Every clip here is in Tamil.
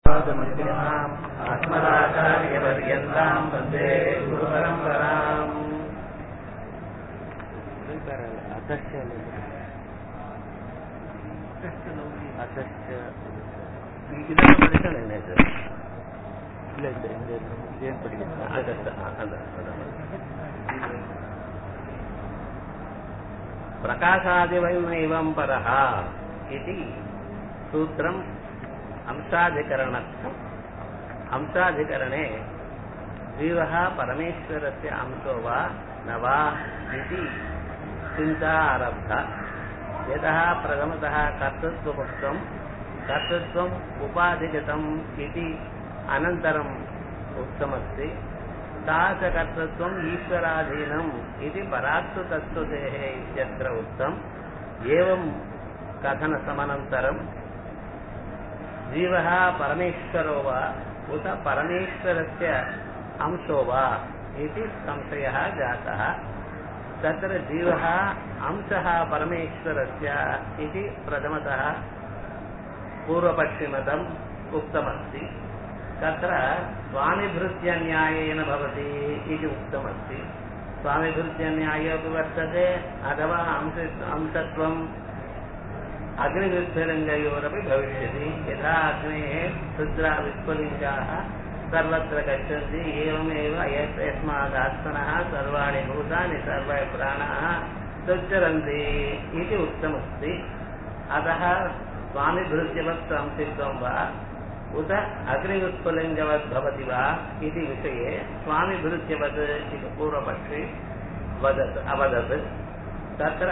पादमध्यमाम् आत्मराचार्यपर्यन्ताम् वन्दे गुरुपरम्पराम् அகஸ்ய அகஸ்ய இதெல்லாம் படிச்சது என்ன இது? இல்ல இந்த இந்த ஏன் படிக்கிறேன் அகஸ்த, ஆ, அதான், அதான். प्रकाशादिवयमेवं परः इति सूत्रम् अंशाधिकरणस्थम् अंशाधिकरणे जीवः परमेश्वरस्य अंशो वा न वा इति चिन्ता आरब्धा यतः प्रथमतः कर्तृत्वमुक्तम् कर्तृत्वम् उपाधिगतम् इति अनन्तरम् उक्तमस्ति तादृशकर्तृत्वम् ईश्वराधीनम् इति परात्ततत्त्वतेः इत्यत्र उक्तम् एवं कथनसमनन्तरम् जीवः परमेश्वरो वा उत परमेश्वरस्य अंशो वा इति संशयः जातः तत्र जीवः अंशः परमेश्वरस्य इति प्रथमतः पूर्वपश्चिमतम् उक्तमस्ति तत्र स्वामिभृत्यन्यायेन भवति इति उक्तमस्ति स्वामिभृत्यन्यायोऽपि वर्तते अथवा अंश अंशत्वम् अग्निविस्फलिङ्गयोरपि भविष्यति यथा अग्नेः क्षुद्रा विस्फलिङ्गाः सर्वत्र गच्छन्ति एवमेव यत् यस्मादात्मनः सर्वाणि भूतानि सर्वे प्राणाः सच्चरन्ति इति उक्तमस्ति अतः स्वामिभृत्यवत् संसिद्धं वा उत अग्निवत्पुलिङ्गवत् भवति वा इति विषये स्वामिभृत्यवत् इति पूर्वपक्षे वदत् अवदत् तत्र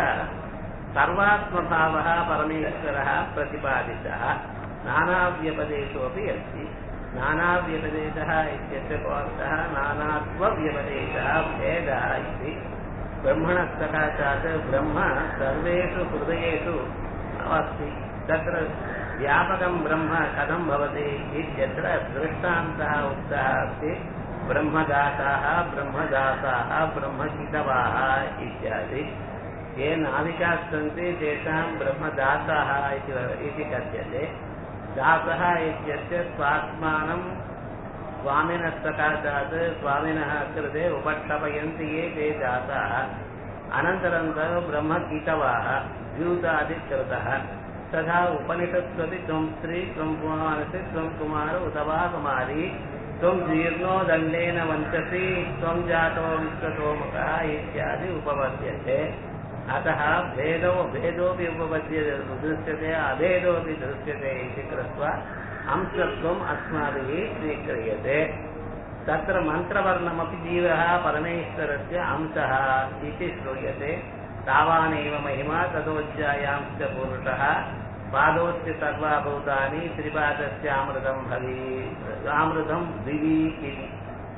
सर्वात्मभावः परमेश्वरः प्रतिपादितः नानाव्यपदेशो अपि अस्ति नानाव्यपदेशः इत्यस्य कोऽर्थः नानात्वव्यपदेशः भेदः इति ब्रह्मणः सकाशात् ब्रह्म सर्वेषु हृदयेषु अस्ति तत्र व्यापकं ब्रह्म कथं भवति इत्यत्र दृष्टान्तः उक्तः अस्ति ब्रह्मदाताः ब्रह्मदासाः ब्रह्मकितवाः इत्यादि ये नाविकाः सन्ति तेषां ब्रह्मदासाः इति कथ्यते दासः इत्यस्य स्वात्मानं स्वामिनः सकाशात् स्वामिनः कृते उपस्थापयन्ति ये ते दासाः अनन्तरं ब्रह्मकीटवाः द्यूतादिकृतः तथा उपनिषत्स्वपि त्वं स्त्री त्वं कुमारसि त्वं कुमार उत वा कुमारी त्वं जीर्णो दण्डेन वञ्चसि त्वं जातो विश्वतोमुखः इत्यादि उपपद्यते अतः भेदो भेदोऽपि उपपद्यते दृश्यते अभेदोऽपि दृश्यते इति कृत्वा अंशत्वम् अस्माभिः स्वीक्रियते तत्र मन्त्रवर्णमपि जीवः परमेश्वरस्य अंशः इति श्रूयते तावानेव महिमा तदोज्जायांश्च पुरुषः पादोस्य सर्वाभूतानि त्रिपादस्यामृतं भवि अमृतं दिवि इति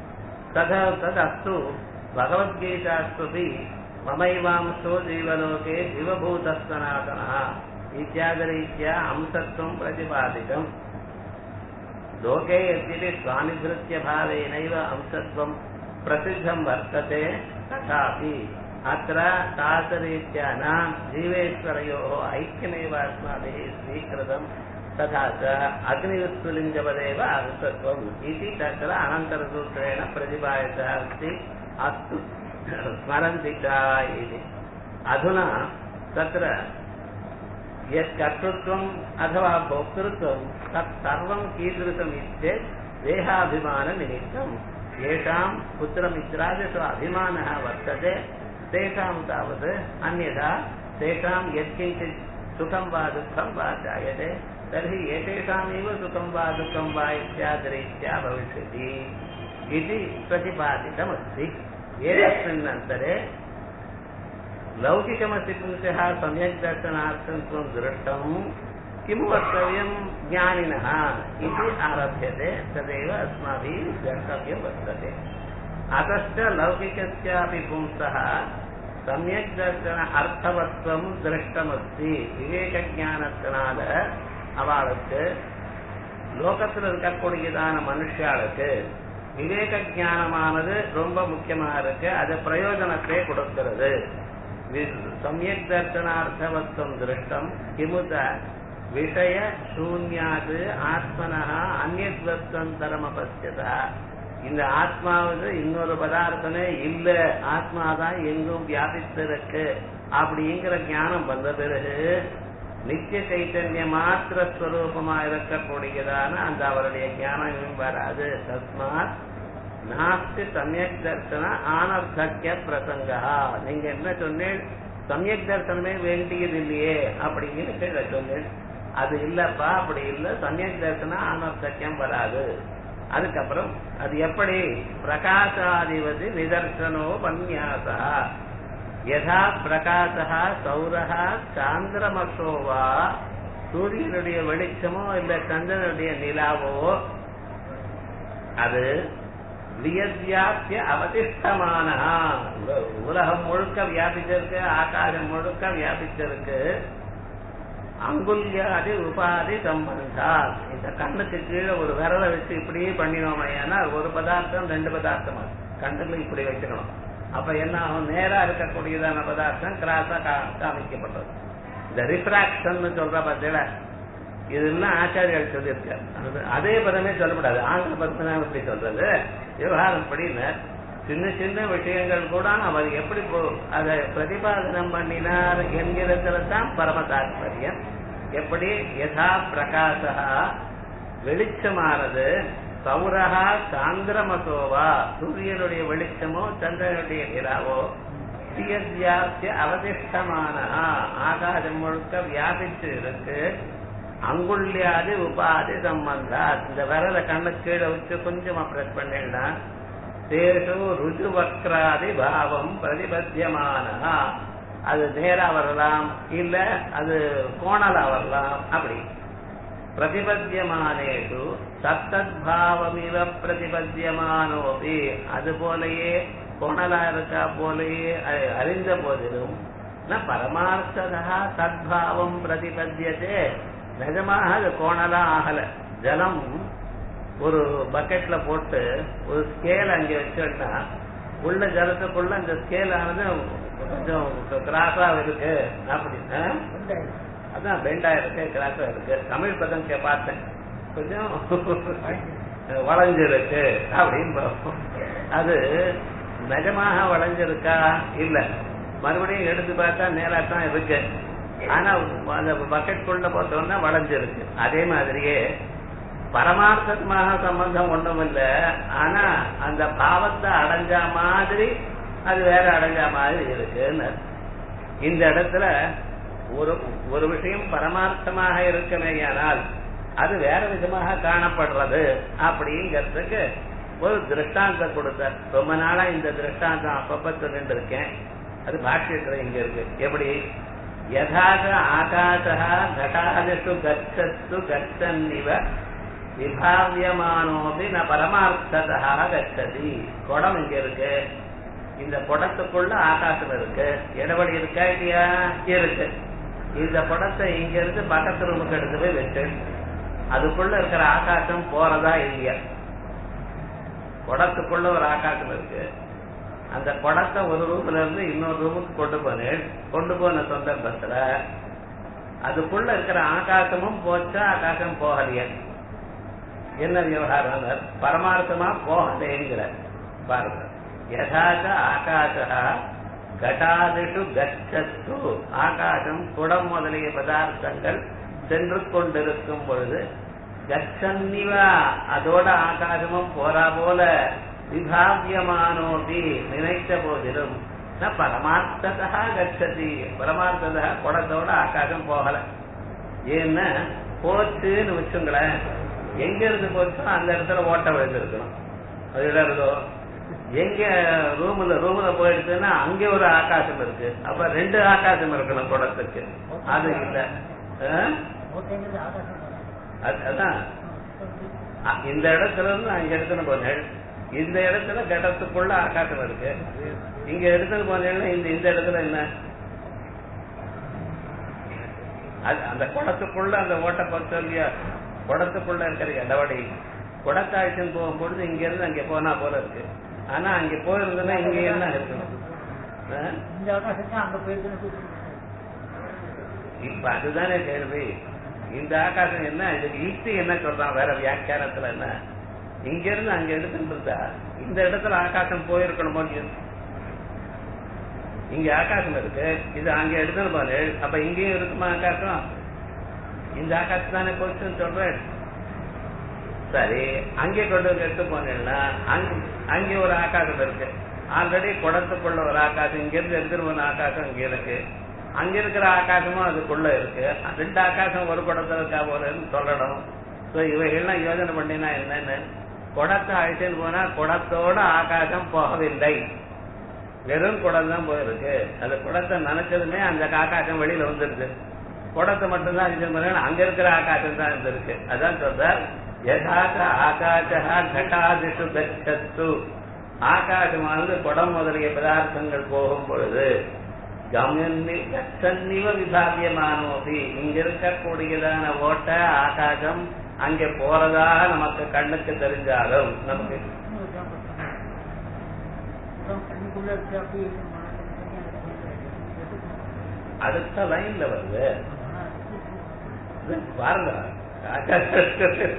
तथा तदस्तु भगवद्गीतास्त्वपि ममैवांशो जीवलोके जीवभूतः इत्यादिरीत्या अंशत्वं प्रतिपादितम् लोके यद्यपि स्वामिभृत्यभावेनैव अंशत्वं प्रसिद्धं वर्तते तथापि अत्र तादृरीत्या न जीवेश्वरयोः ऐक्यमेव अस्माभिः स्वीकृतं तथा च अग्नियुत्सुलिङ्गवदेव अंशत्वम् इति तत्र अनन्तरसूत्रेण प्रतिपादितः अस्ति अस्तु स्मरन्ति च इति अधुना तत्र यत् कर्तृत्वम् अथवा भोक्तृत्वं तत् सर्वं कीदृशम् चेत् देहाभिमाननिमित्तम् येषां पुत्रमित्रादिषु अभिमानः वर्तते तेषां तावत् अन्यथा तेषां यत्किञ्चित् सुखं वा दुःखं वा जायते तर्हि एतेषामेव सुखं वा दुःखं वा इत्यादिरीत्या भविष्यति इति प्रतिपादितमस्ति एतस्मिन्नन्तरे लौकिकमस्ति पुरुषः सम्यक् दर्शनार्थं त्वं दृष्टं किं वक्तव्यं ज्ञानिनः इति आरभ्यते तदेव अस्माभिः द्रष्टव्यं वर्तते अतश्च लौकिकस्यापि पुंसः सम्यक् दर्शन अर्थवत्वं दृष्टमस्ति விவேகஞானத்தினால அவளுக்கு லோகத்தில் இருக்கக்கூடியதான மனுஷாளுக்கு விவேக ஞானமானது ரொம்ப முக்கியமா இருக்கு அது பிரயோஜனத்தை கொடுக்கிறது சமயக் தர்சனார்த்தவத்துவம் திருஷ்டம் கிமுத விஷய சூன்யாது ஆத்மனா அந்நியத்வஸ்தந்தரம் அபஸ்யதா இந்த ஆத்மாவது இன்னொரு பதார்த்தமே இல்ல ஆத்மாதான் எங்கும் வியாபித்திருக்கு அப்படிங்கிற ஞானம் வந்த பிறகு நித்திய சைத்தன்ய மாத்திர ஸ்வரூபமா இருக்கக்கூடியதான அந்த அவருடைய ஞானம் வராது தஸ்மாத் நாஸ்தி சமயக் தர்சன ஆனர்த்தக்கிய பிரசங்கா நீங்க என்ன சொன்னேன் சமயக் தர்சனமே வேண்டியது இல்லையே அப்படின்னு கீழே சொன்னேன் அது இல்லப்பா அப்படி இல்ல சமயக் தர்சன ஆனர்த்தக்கியம் வராது அதுக்கப்புறம் அது எப்படி பிரகாசாதிபதி நிதர்சனோ பன்யாசா யதா பிரகாசா சௌரஹா சாந்திரமசோவா சூரியனுடைய வெளிச்சமோ இல்ல சந்திரனுடைய நிலாவோ அது வியத்யாப்பிய அவதிஷ்டமான உலகம் முழுக்க வியாபிச்சிருக்கு ஆகாசம் முழுக்க வியாபிச்சிருக்கு அங்குல்யாதி உபாதி சம்பந்தா இந்த கண்ணுக்கு கீழே ஒரு விரலை வச்சு இப்படியே பண்ணினோம் ஏன்னா ஒரு பதார்த்தம் ரெண்டு பதார்த்தமா கண்ணுல இப்படி வச்சுக்கணும் அப்ப என்ன ஆகும் நேரா இருக்கக்கூடியதான பதார்த்தம் கிராஸா காமிக்கப்பட்டது இந்த ரிஃப்ராக்ஷன் சொல்ற பார்த்தீங்களா இதெல்லாம் ஆச்சாரியால் சொல்லியிருக்காரு அதே பதமே சொல்லக்கூடாது ஆங்கில பதமே எப்படி சொல்றது விவகாரம் படின்னு சின்ன சின்ன விஷயங்கள் கூட அவர் எப்படி அதை பிரதிபாதனம் பண்ணினார் என்கிறதுல தான் பரம தாத்பரியம் எப்படி யதா பிரகாசா வெளிச்சமானது சௌரஹா சாந்திரமசோவா சூரியனுடைய வெளிச்சமோ சந்திரனுடைய நிலாவோ வியாபிய அவதிஷ்டமான ஆகாசம் முழுக்க வியாபிச்சு இருக்கு அங்குள்ளியாதி உபாதி சம்பந்தா இந்த விரல கண்ணு கீழே வச்சு கொஞ்சமா பிரஸ் பண்ணிடா தேசு ருஜு வக்ராதி பாவம் பிரதிபத்தியமான அது நேரா வரலாம் இல்ல அது கோணலா வரலாம் அப்படி பிரதிபத்தியமானேஷு தத்தத் பாவமிவ பிரதிபத்தியமானோபி அது போலயே கோணலா இருக்கா போலயே அறிந்த போதிலும் ந பரமார்த்ததா சத்பாவம் பிரதிபத்தியதே நிஜமாக அது கோணலா ஆகல ஜலம் ஒரு பக்கெட்ல போட்டு ஒரு ஸ்கேல் அங்க வச்சோம்னா உள்ள ஜலத்துக்குள்ள அந்த ஸ்கேல் ஆனது கொஞ்சம் கிராஸா இருக்கு அப்படின்னு அதான் பெண்டா இருக்கு கிராஸா இருக்கு தமிழ் பதம் பார்த்தேன் கொஞ்சம் வளைஞ்சிருக்கு அப்படின்னு பார்ப்போம் அது நிஜமாக வளைஞ்சிருக்கா இல்ல மறுபடியும் எடுத்து பார்த்தா நேரா தான் இருக்கு ஆனா அந்த பக்கெட் குள்ள போட்டோம்னா வளைஞ்சிருக்கு அதே மாதிரியே பரமார்த்தமாக சம்பந்தம் ஒண்ணும் இல்ல ஆனா அந்த பாவத்தை அடைஞ்ச மாதிரி அது வேற அடைஞ்ச மாதிரி இருக்குன்னு இந்த இடத்துல ஒரு ஒரு விஷயம் பரமார்த்தமாக இருக்கமேயானால் அது வேற விதமாக காணப்படுறது அப்படிங்கிறதுக்கு ஒரு திருஷ்டாந்தம் கொடுத்தார் ரொம்ப நாளா இந்த திருஷ்டாந்தம் அப்பப்ப சொல்லிட்டு இருக்கேன் அது பாஷ்யத்துல இங்க இருக்கு எப்படி யதாக ஆகாசா கட்டாதிஷு கச்சத்து கச்சன்னிவ விபாவியமானோபி ந பரமார்த்ததா கச்சதி குடம் இங்க இருக்கு இந்த குடத்துக்குள்ள ஆகாசம் இருக்கு இடவழி இருக்கா இல்லையா இருக்கு இந்த குடத்தை இங்க இருந்து பக்கத்து ரூமுக்கு எடுத்து போய் வச்சு அதுக்குள்ள இருக்கிற ஆகாசம் போறதா இல்லையா குடத்துக்குள்ள ஒரு ஆகாசம் இருக்கு அந்த குடத்தை ஒரு ரூம்ல இருந்து இன்னொரு ரூமுக்கு கொண்டு போனேன் கொண்டு போன சந்தர்ப்பத்துல அதுக்குள்ள இருக்கிற ஆகாசமும் போச்சா ஆகாசம் போகலையே என்ன விவகாரம் பரமார்த்தமா போகலேங்கிற பாருங்க யதாச்ச ஆகாசா கட்டாதிஷு கச்சத்து ஆகாசம் குடம் முதலிய பதார்த்தங்கள் சென்று கொண்டிருக்கும் பொழுது கச்சன்னிவா அதோட ஆகாசமும் போறா போல விபாவியமானோபி நினைத்த போதிலும் ந பரமார்த்ததா கச்சதி பரமார்த்ததா குடத்தோட ஆகாசம் போகல ஏன்னா போச்சுன்னு வச்சுங்களேன் எங்க இருந்து போச்சோ அந்த இடத்துல ஓட்ட விழுந்திருக்கணும் அது இடறதோ எங்க ரூம்ல ரூம்ல போயிடுச்சுன்னா அங்க ஒரு ஆகாசம் இருக்கு அப்ப ரெண்டு ஆகாசம் இருக்கணும் குடத்துக்கு அது இல்ல அதான் இந்த இடத்துல இருந்து அங்க எடுத்துன்னு போனேன் இந்த இடத்துல கடத்துக்குள்ள ஆகாசம் இருக்கு இங்க எடுத்துன்னு போனேன்னா இந்த இந்த இடத்துல என்ன அந்த குடத்துக்குள்ள அந்த ஓட்ட பக்கம் இல்லையா குடத்துக்குள்ள இருக்கிற இடவடி குடத்தாய்ச்சல் போகும்பொழுது இங்க இருந்து அங்க போனா போல இருக்கு ஆனா அங்க போயிருந்ததுன்னா இங்க என்ன இருக்கணும் இந்த அவகாசம் அங்க போயிருக்கு இப்ப அதுதானே கேள்வி இந்த ஆகாசம் என்ன இதுக்கு யுக்தி என்ன சொல்றான் வேற வியாக்கியானத்துல என்ன இங்க இருந்து அங்க எடுத்துட்டு இருந்தா இந்த இடத்துல ஆகாசம் போயிருக்கணுமோ இல்லையோ? இங்க ஆகாசம் இருக்கு இது அங்க எடுத்துட்டு போது அப்ப இங்கேயும் இருக்குமா ஆகாசம் இந்த ஆகாசம் தானே போச்சுன்னு சொல்றேன் சரி அங்கே கொண்டு வந்து எடுத்து போனீங்கன்னா அங்க அங்கே ஒரு ஆகாசம் இருக்கு ஆல்ரெடி குடத்துக்குள்ள ஒரு ஆகாசம் இங்க இருந்து எடுத்துட்டு போன ஆகாசம் இங்க இருக்கு அங்க இருக்கிற ஆகாசமும் அதுக்குள்ள இருக்கு ரெண்டு ஆகாசம் ஒரு குடத்துல இருக்கா போலன்னு சொல்லணும் சோ இவைகள்லாம் யோசனை பண்ணினா என்னன்னு குடத்தை அழைச்சிட்டு போனா குடத்தோட ஆகாசம் போகவில்லை வெறும் குடம் தான் போயிருக்கு அந்த குடத்தை நினைச்சதுமே அந்த ஆகாசம் வெளியில வந்துருது குடத்தை மட்டும்தான் அழிச்சு போனா அங்க இருக்கிற ஆகாசம் தான் இருந்திருக்கு அதான் சொல்றார் யதாச்ச ஆகாசா கட்டாதிஷு கச்சத்து ஆகாசமானது குடம் முதலிய பதார்த்தங்கள் போகும் பொழுது கமன்னி கச்சன்னிவ விபாவியமானோபி இங்க இருக்கக்கூடியதான ஓட்ட ஆகாசம் அங்கே போறதாக நமக்கு கண்ணுக்கு தெரிஞ்சாலும் நமக்கு கண்ணுக்குள்ள இருக்கு அப்படி அடுத்த லைன்ல வருது இது பாருங்க ஆகாச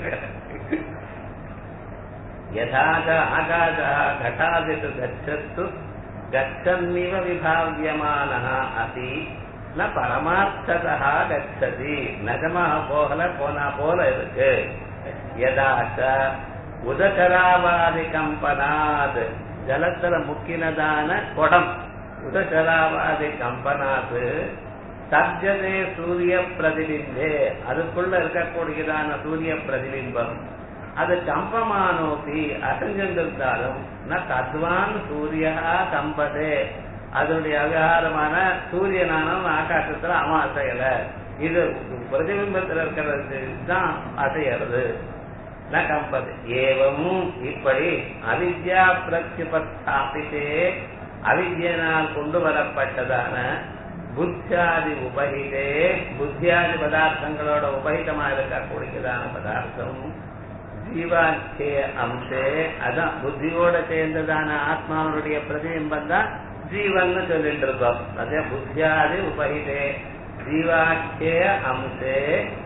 யதாச்ச ஆகாச கட்டாதிஷு கச்சத்து கச்சன்னிவ விபாவியமானः அசி ந பரமார்த்ததா கச்சதி நிஜமாக போகல போனா போல இருக்கு யதாச்ச உதகராவாதி கம்பனாத் ஜலத்துல முக்கினதான குடம் உதகராவாதி கம்பனாத் சப்ஜதே சூரிய பிரதிபிம்பே அதுக்குள்ள இருக்கக்கூடியதான சூரிய பிரதிபிம்பம் அது கம்பமானோபி அசைஞ்சிருந்தாலும் ந தத்வான் சூரியா கம்பதே அதனுடைய அவிகாரமான சூரியனானும் ஆகாசத்துல அவன் அசையல இது பிரதிபிம்பத்தில் இருக்கிறது தான் அசையறது ந கம்பது ஏவம் இப்படி அவித்யா பிரத்யுபஸ்தாபித்தே அவித்யனால் கொண்டு வரப்பட்டதான புத்தியாதி உபகிதே புத்தியாதி பதார்த்தங்களோட உபகிதமா இருக்கக்கூடியதான பதார்த்தம் ஜீவாக்கே அம்சே அதான் புத்தியோட சேர்ந்ததான ஆத்மாவனுடைய பிரதிபிம்பம் தான் ஜீவன் சொல்லிட்டு இருக்கோம் அதே புத்தியாதி உபகிதே ஜீவாக்கே அம்சே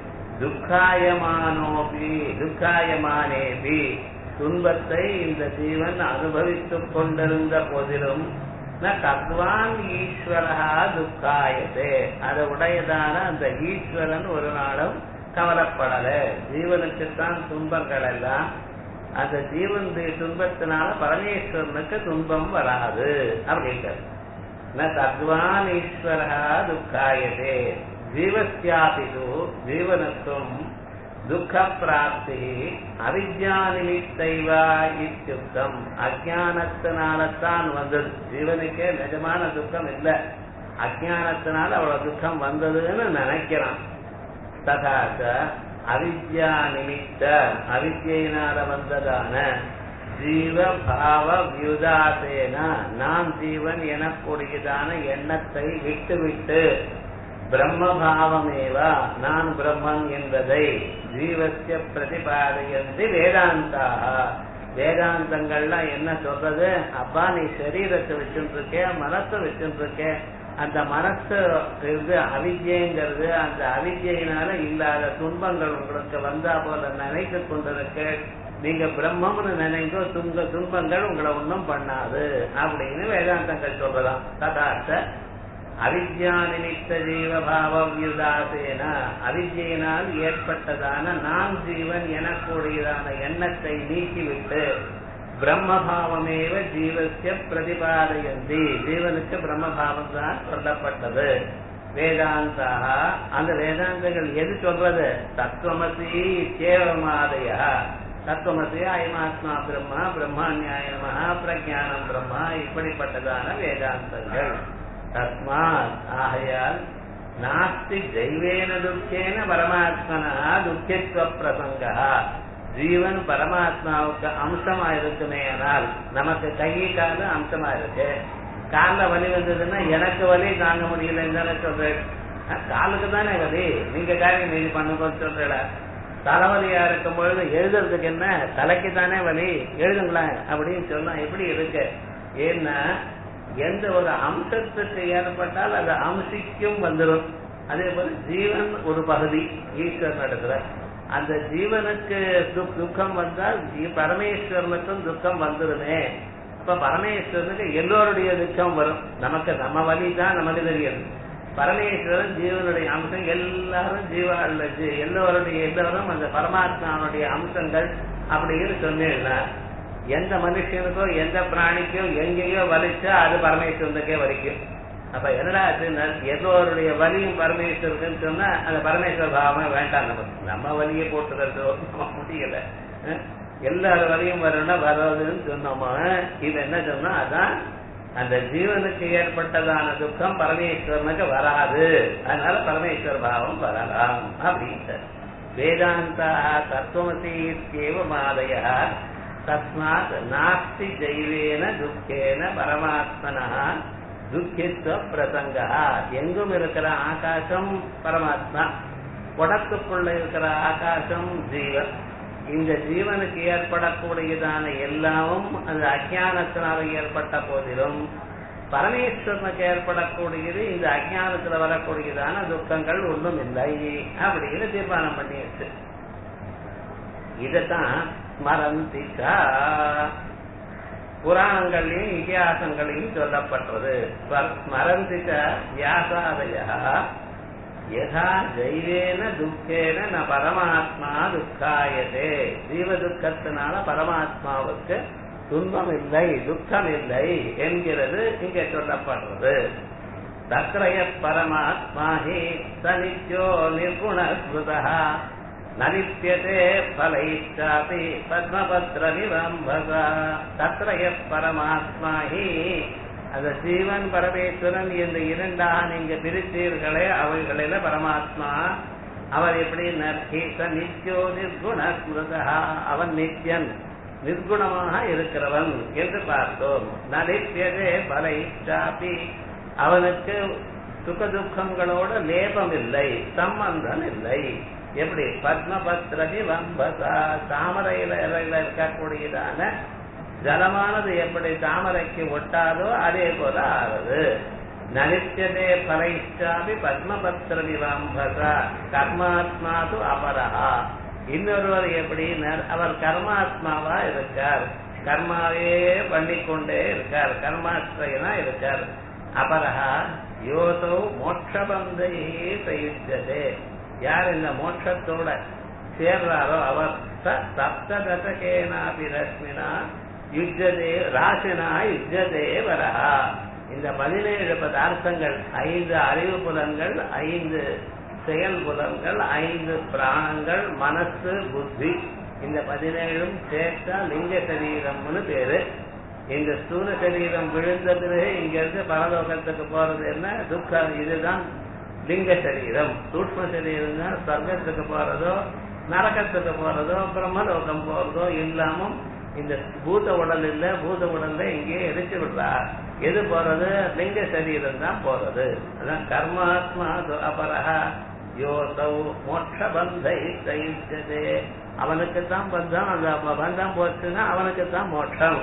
துக்காயமானோபி துக்காயமானேபி துன்பத்தை இந்த ஜீவன் அனுபவித்துக் கொண்டிருந்த போதிலும் ந தத்வான் ஈஸ்வரா துக்காயதே அதை உடையதான அந்த ஈஸ்வரன் ஒரு நாளும் கவலைப்படல ஜீவனுக்குத்தான் துன்பங்கள் எல்லாம் அந்த ஜீவனுடைய துன்பத்தினால பரமேஸ்வரனுக்கு துன்பம் வராது அப்படிங்கிறது ந தத்வான் ஈஸ்வரா துக்காயதே ஜீவஸ்யாபிது ஜீவனுக்கும் துக்க பிராப்தி அவித்யா நிமித்தைவா இத்தியுக்தம் அஜானத்தினால்தான் வந்தது ஜீவனுக்கே நிஜமான துக்கம் இல்லை அஜானத்தினால அவ்வளவு துக்கம் வந்ததுன்னு நினைக்கிறான் ததாச்ச அவித்யா நிமித்த அவித்யினால வந்ததான ஜீவ பாவ வியுதாசேன நான் ஜீவன் எனக்கூடியதான எண்ணத்தை விட்டு விட்டு பிரம்மபாவமேவா நான் பிரம்மன் என்பதை ஜீவசிய பிரதிபாதையந்தி வேதாந்தாக வேதாந்தங்கள்லாம் என்ன சொல்றது அப்பா நீ சரீரத்தை வச்சுட்டு இருக்க மனசை வச்சுட்டு இருக்க அந்த மனசு இது அவித்யங்கிறது அந்த அவித்யினால இல்லாத துன்பங்கள் உங்களுக்கு வந்தா போல நினைத்து கொண்டிருக்க நீங்க பிரம்மம்னு நினைந்தோ துன்ப துன்பங்கள் உங்களை ஒன்றும் பண்ணாது அப்படின்னு வேதாந்தங்கள் சொல்லலாம் ததார்த்த அவித்யா நிமித்த ஜீவபாவ வியுதாசேன அவித்யினால் ஏற்பட்டதான நான் ஜீவன் எனக்கூடியதான எண்ணத்தை நீக்கிவிட்டு பிரம்மபாவமேவ ஜீவசிய பிரதிபாதயந்தி ஜீவனுக்கு பிரம்மபாவம் தான் சொல்லப்பட்டது வேதாந்தாக அந்த வேதாந்தங்கள் எது சொல்றது தத்துவமசி கேவமாதய தத்துவமசி அயமாத்மா பிரம்மா பிரம்மாநியாயமா பிரஜானம் பிரம்மா இப்படிப்பட்டதான வேதாந்தங்கள் தஸ்மாத் ஆகையால் நாஸ்தி தெய்வேன துக்கேன பரமாத்மனா துக்கித்வ பிரசங்கா ஜீவன் பரமாத்மாவுக்கு அம்சமா இருக்குமே ஆனால் நமக்கு கை கால அம்சமா இருக்கு காலில் வலி வந்ததுன்னா எனக்கு வலி தாங்க முடியலன்னு தானே சொல்றேன் காலுக்கு தானே வலி நீங்க காரியம் மீறி பண்ணுங்கன்னு சொல்றேன் தலைவலியா இருக்கும் பொழுது எழுதுறதுக்கு என்ன தலைக்கு தானே வலி எழுதுங்களேன் அப்படின்னு சொன்னா எப்படி இருக்கு ஏன்னா எந்த ஒரு அம்சத்துக்கு ஏற்பட்டால் அது அம்சிக்கும் வந்துடும் அதே போல ஜீவன் ஒரு பகுதி ஈஸ்வரன் இடத்துல அந்த ஜீவனுக்கு துக்- துக்கம் வந்தால் ஜீ- பரமேஸ்வரனுக்கும் துக்கம் வந்துருமே அப்ப பரமேஸ்வரனுக்கு எல்லோருடைய துக்கம் வரும் நமக்கு நம்ம வழி தான் நமக்கு தெரியாது பரமேஸ்வரன் ஜீவனுடைய அம்சம் எல்லாரும் ஜீவால ஜீ- எல்லோருடைய எல்லோரும் அந்த பரமாத்மாவுடைய அம்சங்கள் அப்படின்னு சொன்னீங்கன்னா எந்த மனுஷனுக்கோ எந்த பிராணிக்கோ எங்கேயோ வலிச்சா அது பரமேஸ்வரனுக்கே வலிக்கும் அப்ப என்னடா ஆச்சுன்னா எல்லோருடைய வலியும் பரமேஸ்வருக்குன்னு சொன்னா அந்த பரமேஸ்வர பாவமே வேண்டாம் நமக்கு நம்ம வலியை போட்டுக்கிறது நம்ம முடியல அஹ் எல்லார் வலியும் வரணும்னா வராதுன்னு சொன்னோமா இது என்ன சொன்னா அதான் அந்த ஜீவனுக்கு ஏற்பட்டதான துக்கம் பரமேஸ்வரனுக்கு வராது அதனால பரமேஸ்வர பாவம் வரலாம் அப்படின்ட்டு வேதாந்தா தத்துவமசி மாதய தஸ்மாத் நாஸ்தி ஜெய்வேன துக்கேன பரமாத்மனா துக்கித்துவ பிரசங்கா எங்கும் இருக்கிற ஆகாசம் பரமாத்மா உடத்துக்குள்ள இருக்கிற ஆகாசம் ஜீவன் இந்த ஜீவனுக்கு ஏற்படக்கூடியதான எல்லாமும் அந்த அஜானத்தினால ஏற்பட்ட போதிலும் பரமேஸ்வரனுக்கு ஏற்படக்கூடியது இந்த அஜானத்துல வரக்கூடியதான துக்கங்கள் ஒன்றும் இல்லை அப்படின்னு தீர்மானம் பண்ணியாச்சு இதத்தான் ஸ்மரந்திச்சா புராணங்களையும் இதிகாசங்களையும் சொல்லப்பட்டது ஸ்மரந்திச்ச வியாசாதயா யதா ஜெய்வேன துக்கேன ந பரமாத்மா துக்காயதே ஜீவ துக்கத்தினால பரமாத்மாவுக்கு துன்பம் இல்லை துக்கம் இல்லை என்கிறது இங்கே சொல்லப்படுறது தத்ரய பரமாத்மா ஹி சனித்யோ நிர்குண ஸ்ருதா நலிப்பியதே பலைச்சாபி பத்மபத்ர நிரம்பசா தத்ரய பரமாத்மா ஹி அந்த ஜீவன் பரமேஸ்வரன் இந்த இரண்டாக நீங்க பிரித்தீர்களே அவைகளில பரமாத்மா அவர் எப்படி நர்கீச நித்யோ நிர்குண ஸ்மிருதா அவன் நித்யன் நிர்குணமாக இருக்கிறவன் என்று பார்த்தோம் நலிப்பியதே பலைச்சாபி அவனுக்கு சுக துக்கங்களோட லேபம் இல்லை சம்பந்தம் இல்லை எப்படி பத்மபத்ரதி வம்பசா தாமரையில இலையில இருக்கக்கூடியதான ஜலமானது எப்படி தாமரைக்கு ஒட்டாதோ அதே போல ஆறுது நனித்தியதே பரைச்சாபி பத்மபத்ர விவாம்பசா கர்மாத்மாது அபரஹா இன்னொருவர் எப்படி அவர் கர்மாத்மாவா இருக்கார் கர்மாவே பண்ணிக்கொண்டே இருக்கார் கர்மாஸ்திரயனா இருக்கார் அபரஹா யோசோ மோட்சபந்தை சயுஜதே யார் இந்த மோட்சத்தோட சேர்றாரோ அவர் சப்ததசகேனாபி ரஷ்மினா யுஜதே ராசினா யுஜதே வரஹா இந்த பதினேழு பதார்த்தங்கள் ஐந்து அறிவு புலன்கள் ஐந்து செயல் புலன்கள் ஐந்து பிராணங்கள் மனசு புத்தி இந்த பதினேழும் சேர்த்தா லிங்க சரீரம்னு பேரு இந்த ஸ்தூல சரீரம் விழுந்த பிறகு இங்க இருந்து பரலோகத்துக்கு போறது என்ன துக்கம் இதுதான் லிங்க சரீரம் சூட்ச சரீரம் தான் சொர்க்கத்துக்கு போறதோ நரகத்துக்கு போறதோ பிரம்மலோகம் போறதோ இல்லாமும் இந்த பூத உடல் இல்ல பூத உடல்ல இங்கேயே எரிச்சு விடுறா எது போறது லிங்க சரீரம் தான் போறது அதான் கர்மாத்மா அபரஹா யோசௌ மோட்ச பந்தை சயிச்சதே அவனுக்கு தான் பந்தம் அந்த பந்தம் போச்சுன்னா அவனுக்கு தான் மோட்சம்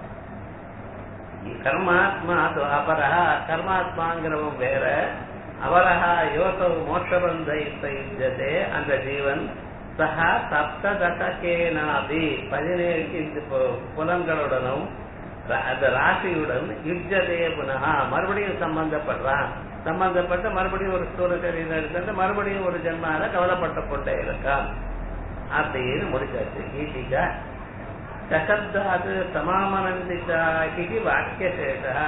கர்மாத்மா அபரஹா கர்மாத்மாங்கிறவன் வேற அவரஹா யோசவு மோட்சபந்தை சயுஜதே அந்த ஜீவன் சஹா சப்ததசகேனாபி பதினேழு புலன்களுடனும் அந்த ராசியுடன் யுஜதே புனகா மறுபடியும் சம்பந்தப்படுறான் சம்பந்தப்பட்டு மறுபடியும் ஒரு ஸ்தூல சரீரம் எடுத்துட்டு மறுபடியும் ஒரு ஜென்மால கவலைப்பட்டு கொண்டே இருக்கான் அப்படின்னு முடிச்சாச்சு கீதிகா சசப்தாது சமாமனந்திச்சா இது வாக்கியசேஷா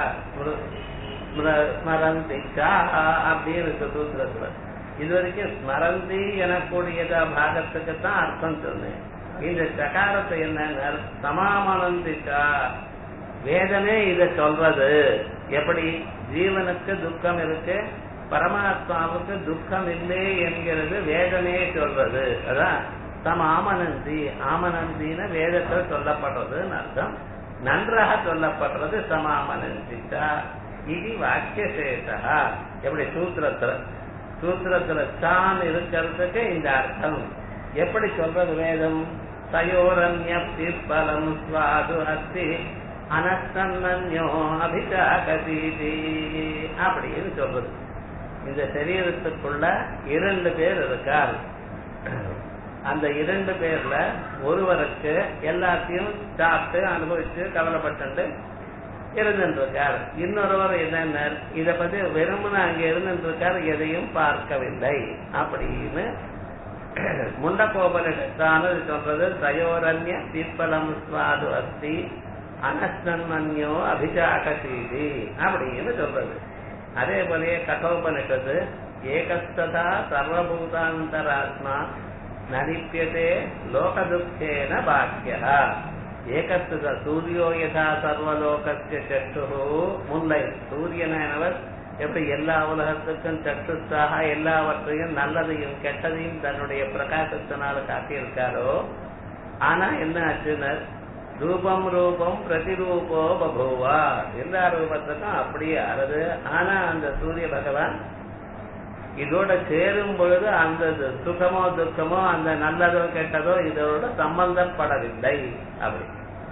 ஸ்மரந்திச்சா அப்படின்னு இருக்கு சூத்திரத்துல இது வரைக்கும் ஸ்மரந்தி எனக்கூடியதா பாகத்துக்கு தான் அர்த்தம் சொன்னேன் இந்த சகாரத்தை என்ன சமாமனந்திச்சா வேதமே இத சொல்றது எப்படி ஜீவனுக்கு துக்கம் இருக்கு பரமாத்மாவுக்கு துக்கம் இல்லை என்கிறது வேதமே சொல்றது அதான் தம் ஆமனந்தி ஆமனந்தின வேதத்தில் சொல்லப்படுறதுன்னு அர்த்தம் நன்றாக சொல்லப்படுறது சமாமனந்திச்சா இது வாக்கியசேஷா எப்படி சூத்திரத்துல சூத்திரத்துல தான் இருக்கிறதுக்கு இந்த அர்த்தம் எப்படி சொல்றது வேதம் தயோரண்ய பலம் சுவாது அஸ்தி அனஸ்தன்யோ அபிஷாகதீதி அப்படின்னு சொல்றது இந்த சரீரத்துக்குள்ள இரண்டு பேர் இருக்கார் அந்த இரண்டு பேர்ல ஒருவருக்கு எல்லாத்தையும் சாப்பிட்டு அனுபவிச்சு கவலைப்பட்டு இருந்துட்டு இருக்கார் இன்னொருவர் என்னென்ன இத பத்தி வெறுமனே அங்க இருந்துட்டு இருக்கார் எதையும் பார்க்கவில்லை அப்படின்னு முண்டகோபனிஷத்தானது சொல்றது தயோரண்ய தீர்ப்பலம் சுவாது அஸ்தி அனஸ்னன்யோ அபிஜாகசீதி அப்படின்னு சொல்றது அதே போலயே கட்டோபனிஷத்து ஏகஸ்ததா சர்வபூதாந்தராத்மா நலிப்பியதே லோகதுக்கேன பாக்கியா ஏகஸ்தத சூரியோ யதா சர்வலோகஸ்ய சற்று முல்லை சூரியனானவர் எப்படி எல்லா உலகத்துக்கும் சற்றுத்தாக எல்லாவற்றையும் நல்லதையும் கெட்டதையும் தன்னுடைய பிரகாசத்தினால காட்டியிருக்காரோ ஆனா என்ன ஆச்சுன்னு ரூபம் ரூபம் பிரதிரூபோ பபுவா எல்லா ரூபத்துக்கும் அப்படியே ஆறுது ஆனா அந்த சூரிய பகவான் இதோட சேரும் பொழுது அந்த சுகமோ துக்கமோ அந்த நல்லதோ கெட்டதோ இதோட சம்பந்தப்படவில்லை அப்படி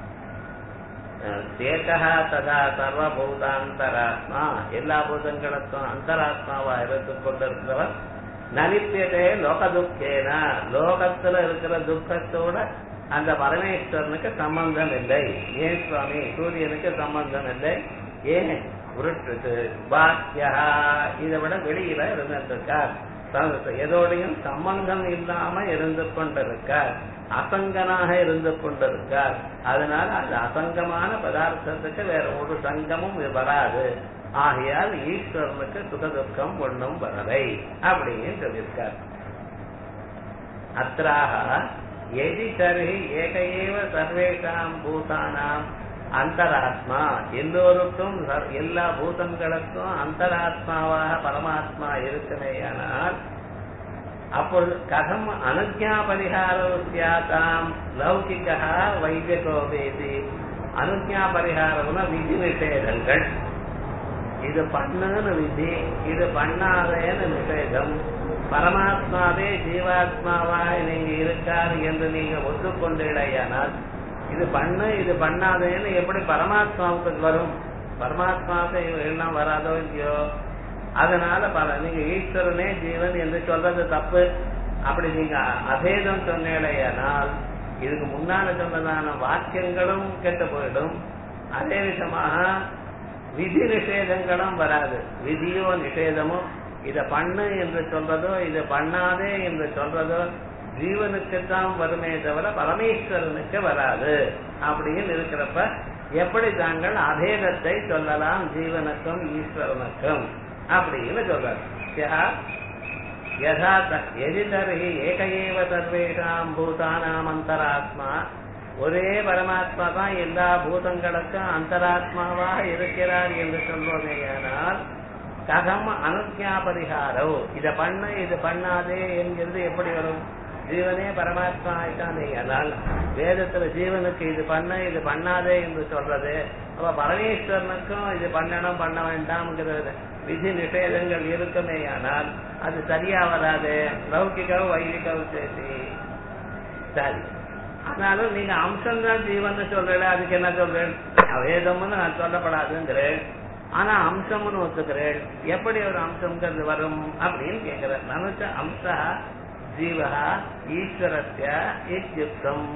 சேகா ததா சர்வபூதாந்தராத்மா எல்லா பூதங்களுக்கும் அந்தராத்மாவா இருந்து கொண்டிருக்கிறவர் நலிப்பியதே லோக துக்கேன லோகத்துல இருக்கிற துக்கத்தோட அந்த பரமேஸ்வரனுக்கு சம்பந்தம் இல்லை ஏன் சுவாமி சூரியனுக்கு சம்பந்தம் இல்லை ஏன் உருட்டு பாக்கியா இதை விட வெளியில இருந்திருக்கார் எதோடையும் சம்பந்தம் இல்லாம இருந்து கொண்டிருக்கார் அசங்கனாக இருந்து கொண்டிருக்கார் அதனால அந்த அசங்கமான பதார்த்தத்துக்கு வேற ஒரு சங்கமும் வராது ஆகையால் ஈஸ்வரனுக்கு சுகதுக்கம் ஒன்றும் வரலை அப்படின்னு சொல்லியிருக்கார் அத்ராக எதி தருகி ஏக ஏவ சர்வேஷாம் பூதானாம் அந்தராத்மா எல்லோருக்கும் எல்லா பூதங்களுக்கும் அந்தராத்மாவாக பரமாத்மா இருக்குமேயானால் அப்பொழுது கதம் அனுஜா பரிகாரம் லௌகிகா வைத்தியகோபேதி அனுஜா பரிகாரம்னா விதி நிஷேதங்கள் இது பண்ணுன்னு விதி இது பண்ணாதேன்னு நிஷேதம் பரமாத்மாவே ஜீவாத்மாவா நீங்க இருக்கார் என்று நீங்க ஒத்துக்கொண்டீடையானால் இது பண்ணு இது பண்ணாதேன்னு எப்படி பரமாத்மாவுக்கு வரும் பரமாத்மாவுக்கு எல்லாம் வராதோ இல்லையோ அதனால பல நீங்க ஈஸ்வரனே ஜீவன் என்று சொல்றது தப்பு அப்படி நீங்க அபேதம் சொன்னேடையானால் இதுக்கு முன்னால சொன்னதான வாக்கியங்களும் கெட்டு போயிடும் அதே விதமாக விதி நிஷேதங்களும் வராது விதியோ நிஷேதமோ இத பண்ணு என்று சொல்றதோ இதை பண்ணாதே என்று சொல்றதோ ஜீவனுக்குத்தான் வருமே தவிர பரமேஸ்வரனுக்கு வராது அப்படின்னு இருக்கிறப்ப எப்படி தாங்கள் அபேதத்தை சொல்லலாம் ஜீவனுக்கும் ஈஸ்வரனுக்கும் அப்படின்னு சொல்றாரு யதா எதி தர்ஹி ஏக ஏவ சர்வேஷாம் பூதானாம் அந்தராத்மா ஒரே பரமாத்மா தான் எல்லா பூதங்களுக்கும் அந்தராத்மாவாக இருக்கிறார் என்று சொல்வதேயானால் கதம் அனுஜா பரிகாரோ இத பண்ணு இது பண்ணாதே என்கிறது எப்படி வரும் ஜீவனே பரமாத்மா ஆயிட்டானேயானால் வேதத்துல ஜீவனுக்கு இது பண்ண இது பண்ணாதே என்று சொல்றது அப்ப பரமேஸ்வரனுக்கும் இது பண்ணணும் பண்ண வேண்டாம்ங்கிறது விதி நிஷேதங்கள் இருக்குமேயானால் அது சரியா வராது லௌகிகோ வைதிகோ சேர்த்தி சரி ஆனாலும் நீங்க அம்சம் தான் ஜீவன் சொல்றேன் அதுக்கு என்ன சொல்றேன் வேதம்னு நான் சொல்லப்படாதுங்கிறேன் ஆனா அம்சம்னு ஒத்துக்கிறேன் எப்படி ஒரு அம்சம்ங்கிறது வரும் அப்படின்னு கேட்கிறேன் நனுச்ச அம்சா ஜீவா ஈஸ்வரஸ்ய இத்தியுக்தம்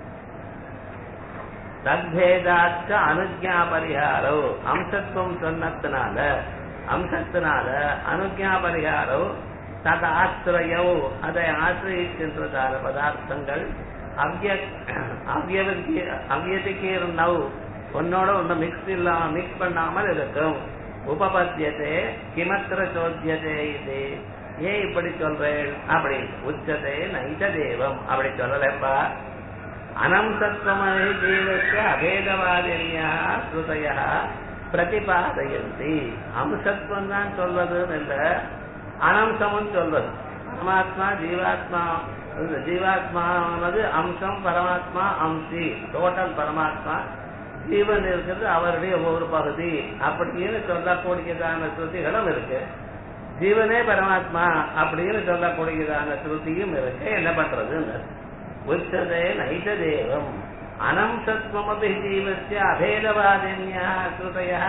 தத்பேதாச்ச அனுஜா பரிகாரோ அம்சத்துவம் சொன்னதுனால அம்சத்தினால அனுஜா பரிகாரோ தத ஆசிரியோ அதை ஆசிரியிக்கின்றதான பதார்த்தங்கள் அவ்ய அவ்யதிக்கு நவ் உன்னோட ஒண்ணு மிக்ஸ் இல்லாம மிக்ஸ் பண்ணாமல் இருக்கும் உபபத்தியதே கிமத்திர சோத்தியதே இது ஏன் இப்படி சொல்றேன் அப்படி உச்சதே நைத தேவம் அப்படி சொல்லலப்பா அனம்சத்வமி ஜீவस्य அபேதவாதினியா ஸ்ருதய பிரதிபாதயந்தி அம்சத்துவம் தான் சொல்வதுன்னு இல்ல அனம்சமும் சொல்வது பரமாத்மா ஜீவாத்மா ஜீவாத்மானது அம்சம் பரமாத்மா அம்சி டோட்டல் பரமாத்மா ஜீவன் இருக்கிறது அவருடைய ஒரு பகுதி அப்படின்னு சொல்லக்கூடியதான ஸ்ருதிகளும் இருக்கு ஜீவனே பரமாத்மா அப்படின்னு சொல்லக்கூடியதான ஸ்ருதியும் இருக்கு என்ன பண்றதுன்னு உச்சதே நைத தேவம் அனம்சத்வமபி ஜீவசிய அபேதவாதின்யா ஸ்ருதய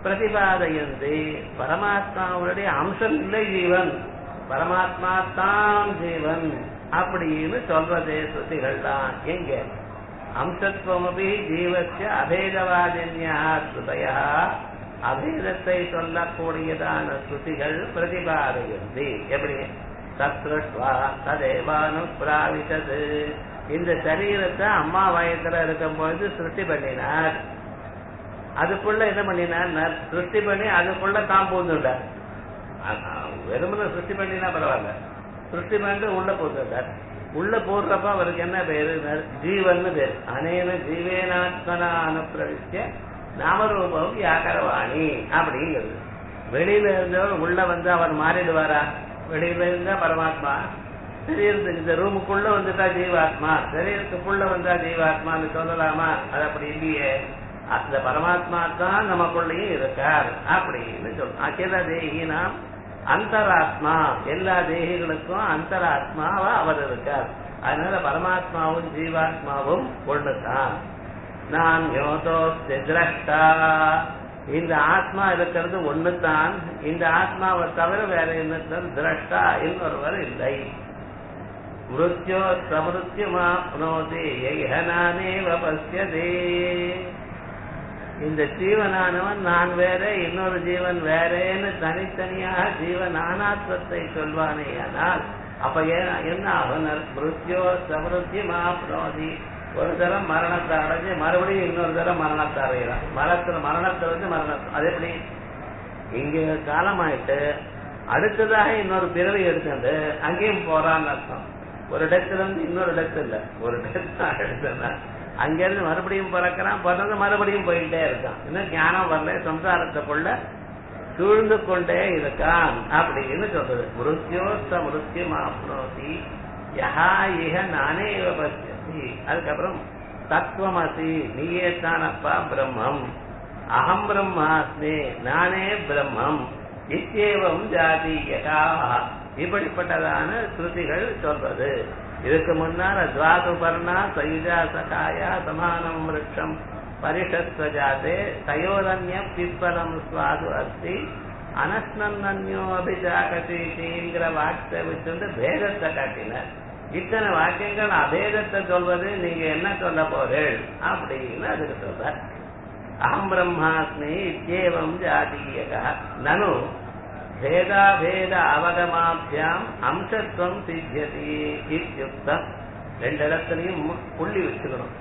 பிரதிபாதையந்து பரமாத்மாவுடைய அம்சம் இல்லை ஜீவன் பரமாத்மா தான் ஜீவன் அப்படின்னு சொல்றதே ஸ்ருதிகள் தான் எங்க அம்சத்துவமபி ஜீவசிய அபேதவாதின்யா ஸ்ருதயா அபேதத்தை சொல்லக்கூடியதான ஸ்ருதிகள் பிரதிபாதையந்தி எப்படி தத்ருஷ்வா ததேவானுப்பிராவித்தது இந்த சரீரத்தை அம்மா வயத்துல இருக்கும் பொழுது சிருஷ்டி பண்ணினார் அதுக்குள்ள என்ன பண்ணினார் சிருஷ்டி பண்ணி அதுக்குள்ள தான் பூந்துட்டார் வெறுமனை சிருஷ்டி பண்ணினா பரவாயில்ல சிருஷ்டி பண்ணிட்டு உள்ள பூந்துட்டார் உள்ள போடுறப்ப அவருக்கு என்ன பேரு ஜீவன் பேர் அனேன ஜீவேனாத்மனா அனுப்பிரவிஷ்ய நாமரூபம் வியாக்கரவாணி அப்படிங்கிறது வெளியில இருந்தவர் உள்ள வந்து அவர் மாறிடுவாரா வெளியில இருந்தா பரமாத்மா சரீரத்துக்கு இந்த ரூமுக்குள்ள வந்துட்டா ஜீவாத்மா சரீரத்துக்குள்ள வந்தா ஜீவாத்மான்னு சொல்லலாமா அது அப்படி இல்லையே அந்த பரமாத்மா தான் நமக்குள்ளேயும் இருக்கார் அப்படின்னு சொல்றோம் அகில தேகினாம் அந்தராத்மா எல்லா தேகிகளுக்கும் அந்தராத்மாவா அவர் இருக்கார் அதனால பரமாத்மாவும் ஜீவாத்மாவும் ஒண்ணுதான் நான் யோதோ திரஷ்டா இந்த ஆத்மா இருக்கிறது ஒண்ணுதான் இந்த ஆத்மாவை தவிர வேற என்ன திரஷ்டா இன்னொருவர் இல்லை மிருத்யோ சமிருத்தியமாப்னோதி நானேவ பசியதே இந்த ஜீவனானவன் நான் வேற இன்னொரு ஜீவன் வேறேன்னு தனித்தனியாக ஜீவன் ஆனாத்வத்தை சொல்வானே ஆனால் அப்ப என்ன ஆகும் மிருத்யோ சமிருத்தியமாப்னோதி ஒரு தரம் மரணத்தை அடைஞ்சு மறுபடியும் இன்னொரு தரம் மரணத்தை அடைகிறான் மரணத்துல மரணத்தை வந்து மரணம் அது எப்படி இங்க காலமாயிட்டு அடுத்ததாக இன்னொரு பிறவி எடுத்துட்டு அங்கேயும் போறான்னு அர்த்தம் ஒரு இடத்துல இருந்து இன்னொரு இடத்துல இல்ல ஒரு இடத்துல எடுத்தா அங்கிருந்து மறுபடியும் பிறக்கிறான் பிறந்து மறுபடியும் போயிட்டே இருக்கான் இன்னும் ஞானம் வரல சம்சாரத்துக்குள்ள சூழ்ந்து கொண்டே இருக்கான் அப்படின்னு சொல்றது மிருத்யோஸ்த மிருத்யம் ஆப்னோசி யஹா இஹ நானே பசியசி அதுக்கப்புறம் தத்துவமசி நீயே தானப்பா பிரம்மம் அகம் பிரம்மாஸ்மி நானே பிரம்மம் இத்தேவம் ஜாதியகா இப்படிப்பட்டதான ஸ்ருதிகள் சொல்றது இதுக்கு முன்னால துவாதுபர்ணா சயுஜா சகாயா சமானம் விரட்சம் பரிஷத்வஜாதே தயோரண்ய பிற்பலம் சுவாது அஸ்தி அனஸ்னன்யோ அபிஜாகதிங்கிற வாக்கியத்தை வச்சுட்டு பேதத்தை காட்டினார் இத்தனை வாக்கியங்கள் அபேதத்தை சொல்வது நீங்க என்ன சொல்ல போறீள் அப்படின்னு அதுக்கு சொல்ற அகம் பிரம்மாஸ்மி இத்தியேவம் ஜாதீயக நனு பேதாபேத அவகமாபியாம் அம்சத்துவம் சித்தியதி இத்தியுக்தம் ரெண்டு இடத்துலையும் புள்ளி வச்சுக்கணும்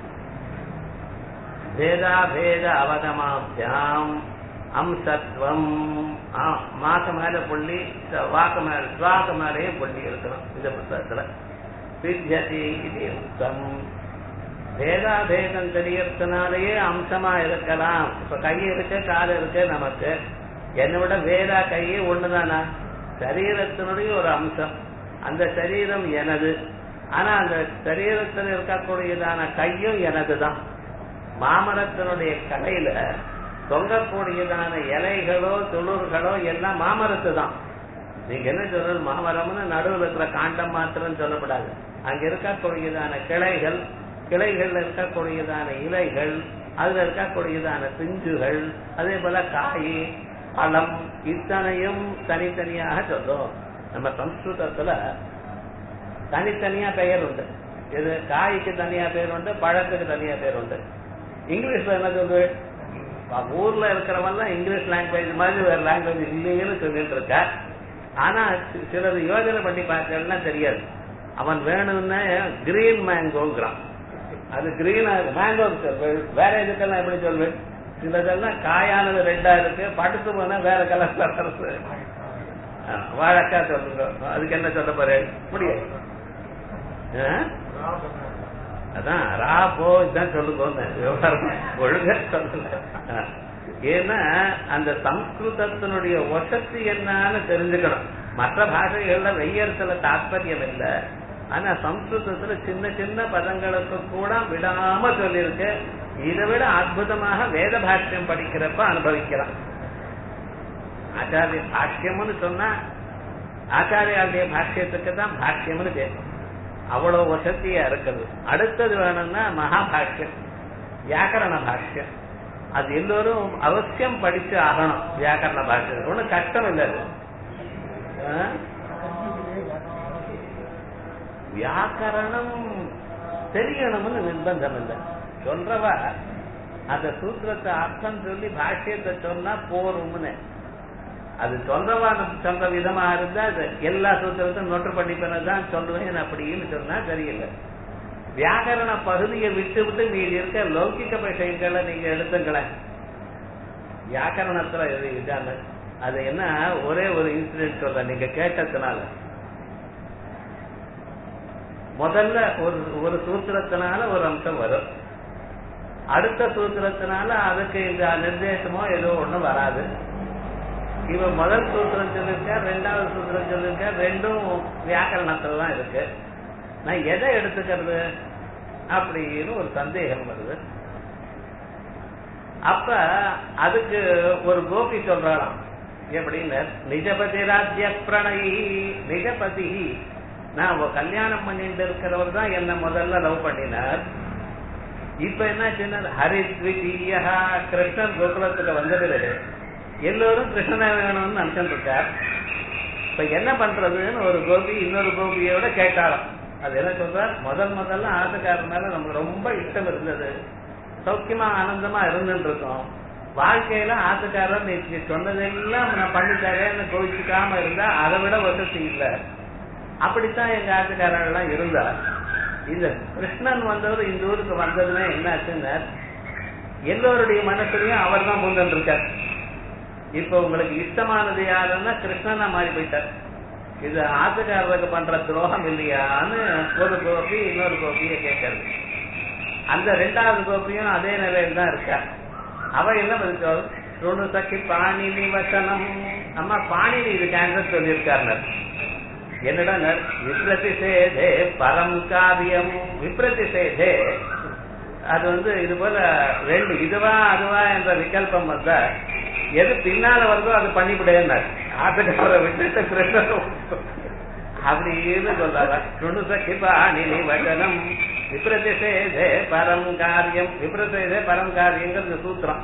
பேதாபேத அவகமாபியாம் அம்சத்துவம் மாக்க மேல புள்ளி வாக்க மேல சுவாக்க மேலேயும் புள்ளி இருக்கணும் இந்த புத்தகத்துல சித்தியதி இது யுக்தம் பேதாபேதம் தெரியறதுனாலேயே அம்சமா இருக்கலாம் இப்ப கை இருக்கு கால் இருக்கு நமக்கு என்னை விட வேதா கையே ஒண்ணுதானா சரீரத்தினுடைய ஒரு அம்சம் அந்த சரீரம் எனது ஆனா அந்த சரீரத்தில் இருக்கக்கூடியதான கையும் எனதுதான் மாமரத்தினுடைய கடையில தொங்கக்கூடியதான இலைகளோ துளிர்களோ எல்லாம் மாமரத்து தான் நீங்க என்ன சொல்றது மாமரம்னு நடுவில் இருக்கிற காண்டம் மாத்திரம் சொல்லப்படாது அங்க இருக்கக்கூடியதான கிளைகள் கிளைகள்ல இருக்கக்கூடியதான இலைகள் அதுல இருக்கக்கூடியதான பிஞ்சுகள் அதே போல காய் பழம் இத்தனையும் தனித்தனியாக சொல்றோம் நம்ம சம்ஸ்கிருதத்துல தனித்தனியா பெயர் உண்டு இது காய்க்கு தனியா பேர் உண்டு பழத்துக்கு தனியா பேர் உண்டு இங்கிலீஷ்ல என்ன சொல்றது ஊர்ல இருக்கிறவன் இங்கிலீஷ் லாங்குவேஜ் மாதிரி வேற லாங்குவேஜ் இல்லைன்னு சொல்லிட்டு இருக்க ஆனா சிலர் யோஜனை பண்ணி பார்த்தா தெரியாது அவன் வேணும்னா கிரீன் மேங்கோங்கிறான் அது கிரீன் மேங்கோ சொல்வேன் வேற எதுக்கெல்லாம் எப்படி சொல்வேன் சிலதெல்லாம் காயானது ரெண்டா இருக்கு படுத்து போனா வேற கலர் கலர் வாழைக்காய் சொல்லுங்க அதுக்கு என்ன சொல்ல போறேன் முடியாது அதான் ரா போ இதான் சொல்லுங்க ஒழுங்க சொல்லல ஏன்னா அந்த சம்ஸ்கிருதத்தினுடைய வசதி என்னன்னு தெரிஞ்சுக்கணும் மற்ற பாஷைகள்ல வெய்யறதுல தாற்பயம் இல்லை ஆனா சம்ஸ்கிருதத்துல சின்ன சின்ன பதங்களுக்கு கூட விடாம சொல்லியிருக்கு இதை விட அற்புதமாக வேத பாஷ்யம் படிக்கிறப்ப அனுபவிக்கலாம் ஆச்சாரிய பாஷ்யம்னு சொன்னா ஆச்சாரியாளுடைய பாஷ்யத்துக்கு தான் பாஷ்யம்னு பேர் அவ்வளவு வசதியா இருக்குது அடுத்தது வேணும்னா மகாபாஷ்யம் வியாக்கரண பாஷ்யம் அது எல்லோரும் அவசியம் படிச்சு ஆகணும் வியாக்கரண பாஷை ஒன்றும் கஷ்டம் இல்லை அது ஆ? வியாக்கரணம் தெரியணும்னு நிர்பந்தம் இல்லை சொல்றவா அந்த சூத்திரத்தை அர்த்தம் சொல்லி பாஷ்யத்தை சொன்னா போரும்னு அது சொல்றவா நம்ம சொல்ற விதமா இருந்தா அது எல்லா சூத்திரத்தையும் நோட்டு பண்ணிப்பதான் சொல்லுவேன் அப்படின்னு சொன்னா சரியில்லை வியாக்கரண பகுதியை விட்டு விட்டு மீதி இருக்க லௌகிக விஷயங்களை நீங்க எடுத்துங்களேன் வியாக்கரணத்துல இது இதான அது என்ன ஒரே ஒரு இன்சிடென்ட் சொல்றேன் நீங்க கேட்டதுனால முதல்ல ஒரு ஒரு சூத்திரத்தினால ஒரு அம்சம் வரும் அடுத்த சூத்திரத்தினால அதுக்கு இந்த நிர்தேசமோ ஏதோ ஒண்ணு வராது இவன் முதல் சூத்திரம் சொல்லிருக்க ரெண்டாவது சூத்திரம் சொல்லிருக்க ரெண்டும் வியாக்கரணத்துல தான் இருக்கு நான் எதை எடுத்துக்கிறது அப்படின்னு ஒரு சந்தேகம் வருது அப்ப அதுக்கு ஒரு கோபி சொல்றாராம் எப்படின்னு நிஜபதி ராஜ்ய பிரணயி நிஜபதி நான் அவ கல்யாணம் பண்ணிட்டு இருக்கிறவர் தான் என்ன முதல்ல லவ் பண்ணினார் இப்ப என்ன சொன்னார் ஹரித்விதீய கிருஷ்ணன் கோகுலத்துக்கு வந்த பிறகு எல்லோரும் கிருஷ்ணனை வேணும்னு நினைச்சிட்டு இருக்கார் இப்ப என்ன பண்றதுன்னு ஒரு கோபி இன்னொரு கோபியோட கேட்டாராம் அது என்ன சொல்றார் முதல் முதல்ல ஆட்டுக்காரர் மேல நமக்கு ரொம்ப இஷ்டம் இருந்தது சௌக்கியமா ஆனந்தமா இருந்துட்டு இருக்கோம் வாழ்க்கையில ஆத்துக்காரர் நீ சொன்னதெல்லாம் நான் பண்ணித்தரேன்னு கோவிச்சுக்காம இருந்தா அதை விட வசதி இல்ல அப்படித்தான் எங்க ஆத்துக்காரர்கள்லாம் இருந்தார் இந்த கிருஷ்ணன் வந்தவர் இந்த ஊருக்கு வந்ததுன்னா என்ன ஆச்சுன்னா எல்லோருடைய மனசுலயும் அவர் தான் முந்தன் இருக்கார் இப்ப உங்களுக்கு இஷ்டமானது யாருன்னா கிருஷ்ணனா மாறி போயிட்டார் இது ஆத்துக்காரருக்கு பண்ற துரோகம் இல்லையான்னு ஒரு கோபி இன்னொரு கோபியை கேட்கறது அந்த ரெண்டாவது கோபியும் அதே நிலையில தான் இருக்கா அவ என்ன பதிச்சோம் ருணு சக்கி பாணினி வசனம் அம்மா பாணினி இதுக்கு ஆன்சர் சொல்லியிருக்காரு என்னடா விப்ரதி சேதே பரம் காரியம் விப்ரதி சேதே அது வந்து இது போல ரெண்டு இதுவா அதுவா என்ற விகல்பம் வந்தா எது பின்னால வருதோ அது பண்ணிவிடேன்னார் ஆட்டுக்கார விட்டு கிருஷ்ணன் அப்படின்னு சொல்றாங்க ருணு சக்கி பாணினி வசனம் விப்ரதிசேதே பரம் காரியம் விப்ரதிசேதே பரம் காரியங்கிறது சூத்திரம்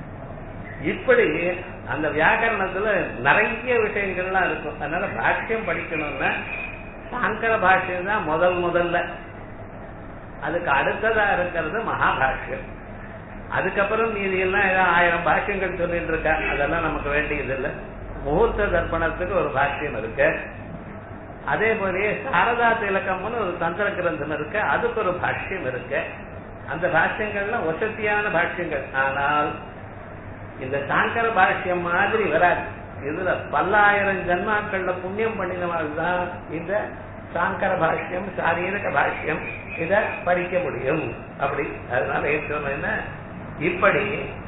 இப்படி அந்த வியாக்கரணத்துல நிறைய விஷயங்கள்லாம் இருக்கும் அதனால பாஷ்யம் படிக்கணும்னா சாங்கர பாஷ்யம் தான் முதல் முதல்ல அதுக்கு அடுத்ததா இருக்கிறது மகாபாஷ்யம் அதுக்கப்புறம் மீதி எல்லாம் ஏதோ ஆயிரம் பாஷ்யங்கள் சொல்லிட்டு இருக்கா அதெல்லாம் நமக்கு வேண்டியது இல்லை முகூர்த்த தர்ப்பணத்துக்கு ஒரு பாஷ்யம் இருக்கு அதே போலயே சாரதா திலக்கம்னு ஒரு தந்திர கிரந்தம் இருக்கு அதுக்கு ஒரு பாஷ்யம் இருக்கு அந்த பாஷ்யங்கள்லாம் வசதியான பாஷ்யங்கள் ஆனால் இந்த சாங்கர பாஷ்யம் மாதிரி வராது இதுல பல்லாயிரம் ஜன்மாக்கள்ல புண்ணியம் பண்ணினவாள் தான் இந்த சாங்கர பாஷ்யம் சாரீரக பாஷ்யம் இத படிக்க முடியும் அப்படி அதனால ஏன் சொன்னேன்னா இப்படி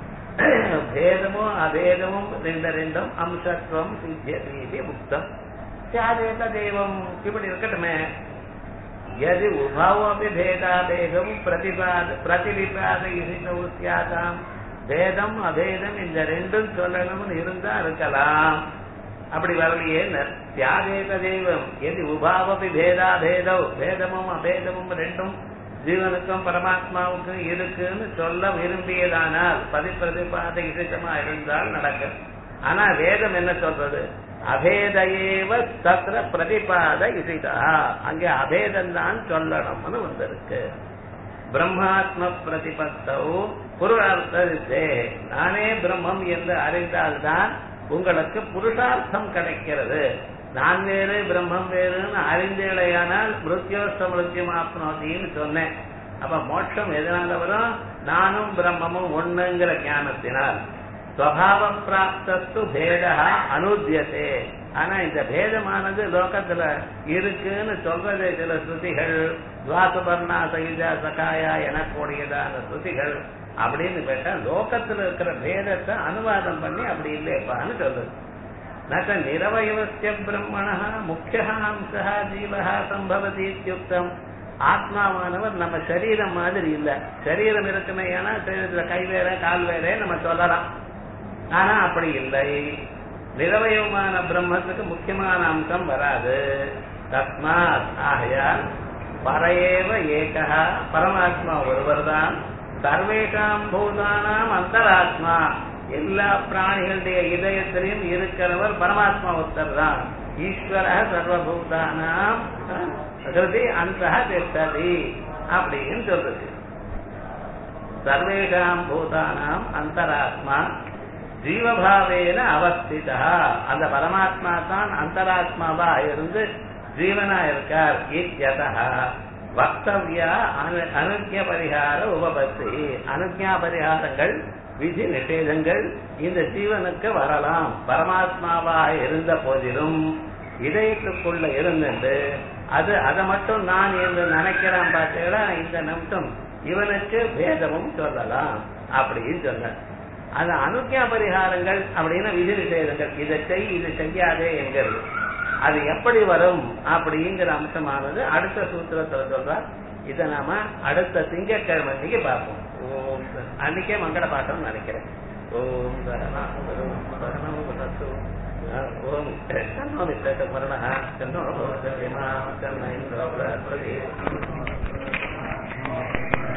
பேதமும் அபேதமும் ரெண்டு ரெண்டும் அம்சத்துவம் சித்தியதி முக்தம் சியாதேத தெய்வம் இப்படி இருக்கட்டுமே यदि उभावपि भेदाभेदம் பிரதிபாத பிரதிபிபாதயினோ சியாதாம் பேதம் அபேதம் இந்த ரெண்டும் சொல்லணும்னு இருந்தா இருக்கலாம் அப்படி வரலையே தியாகேக தெய்வம் எது உபாவபி பேதா பேதோ பேதமும் அபேதமும் ரெண்டும் ஜீவனுக்கும் பரமாத்மாவுக்கும் இருக்குன்னு சொல்ல விரும்பியதானால் பதிப்பிரதிபாத இசைத்தமா இருந்தால் நடக்கும் ஆனா வேதம் என்ன சொல்றது அபேதையேவ தத்திர பிரதிபாத இசைதா அங்கே அபேதம் தான் சொல்லணும்னு வந்திருக்கு பிரம்மாத்ம பிரதிபத்தோ புருஷார்த்தே நானே பிரம்மம் என்று அறிந்தால்தான் உங்களுக்கு புருஷார்த்தம் கிடைக்கிறது நான் வேறு பிரம்மம் வேறுன்னு அறிந்தேளையானால் மிருத்யோஸ்த மிருத்யமாப்னோத்தின்னு சொன்னேன் அப்ப மோட்சம் எதனால வரும் நானும் பிரம்மமும் ஒண்ணுங்கிற ஞானத்தினால் ஸ்வபாவ பிராப்தத்து பேதா அனுத்தியதே ஆனா இந்த பேதமானது லோகத்துல இருக்குன்னு சொல்றதே சில ஸ்ருதிகள் துவாசுபர்ணா சகிஜா சகாயா எனக்கூடியதான ஸ்ருதிகள் அப்படின்னு கேட்டா லோகத்துல இருக்கிற பேதத்தை அனுவாதம் பண்ணி அப்படி இல்லையப்பான்னு சொல்லுது நக நிரவயவசிய பிரம்மண முக்கிய அம்சா ஜீவா சம்பவதி இத்தியுக்தம் ஆத்மாவானவர் நம்ம சரீரம் மாதிரி இல்ல சரீரம் இருக்குமே ஏன்னா சரீரத்துல கை வேற கால் வேற நம்ம சொல்லலாம் ஆனா அப்படி இல்லை நிரவயமான பிரம்மத்துக்கு முக்கியமான அம்சம் வராது தஸ்மாத் ஆகையால் பரையேவ ஏகா பரமாத்மா ஒருவர் தான் சர்வேஷாம் பூதானாம் அந்தராத்மா எல்லா பிராணிகளுடைய இதயத்திலையும் இருக்கிறவர் பரமாத்மா ஒருத்தர் தான் ஈஸ்வர சர்வபூதானாம் ஹிருதி அந்த திஷ்டதி அப்படின்னு சொல்றது சர்வேஷாம் பூதானாம் அந்தராத்மா ஜீவபாவேன அவஸ்திதா அந்த பரமாத்மா தான் அந்தராத்மாவா இருந்து ஜீவனா இருக்கார் இத்யதா வக்தவ்யா அனு- அனுஜ்ய பரிகார உபபத்தி அனுஜ்ஞா பரிகாரங்கள் விதி நிஷேதங்கள் இந்த ஜீவனுக்கு வரலாம் பரமாத்மாவா இருந்த போதிலும் இதயத்துக்குள்ள இருந்துட்டு அது அதை மட்டும் நான் என்று நினைக்கிறான் பார்த்தீங்களா இந்த நிமிஷம் இவனுக்கு வேதமும் சொல்லலாம் அப்படின்னு சொன்ன அந்த அனுஜ்ஞா பரிகாரங்கள் அப்படின்னு விதி நிஷேதங்கள் இதை செய் இது செய்யாதே என்கிறது அது எப்படி வரும் அப்படிங்கிற அம்சமானது அடுத்த சூத்திரத்துல சொல்றார் இதை நாம அடுத்த திங்கட்கிழமை அன்னைக்கு பார்ப்போம் ஓம் ச- அன்னைக்கே மங்கள பாட்டம் நினைக்கிறேன் ஓம் சரணா சரணம் வதத்து. ஓம் தன்னோ மித்தக மரண தன்னோ தன்னோ தன்னோ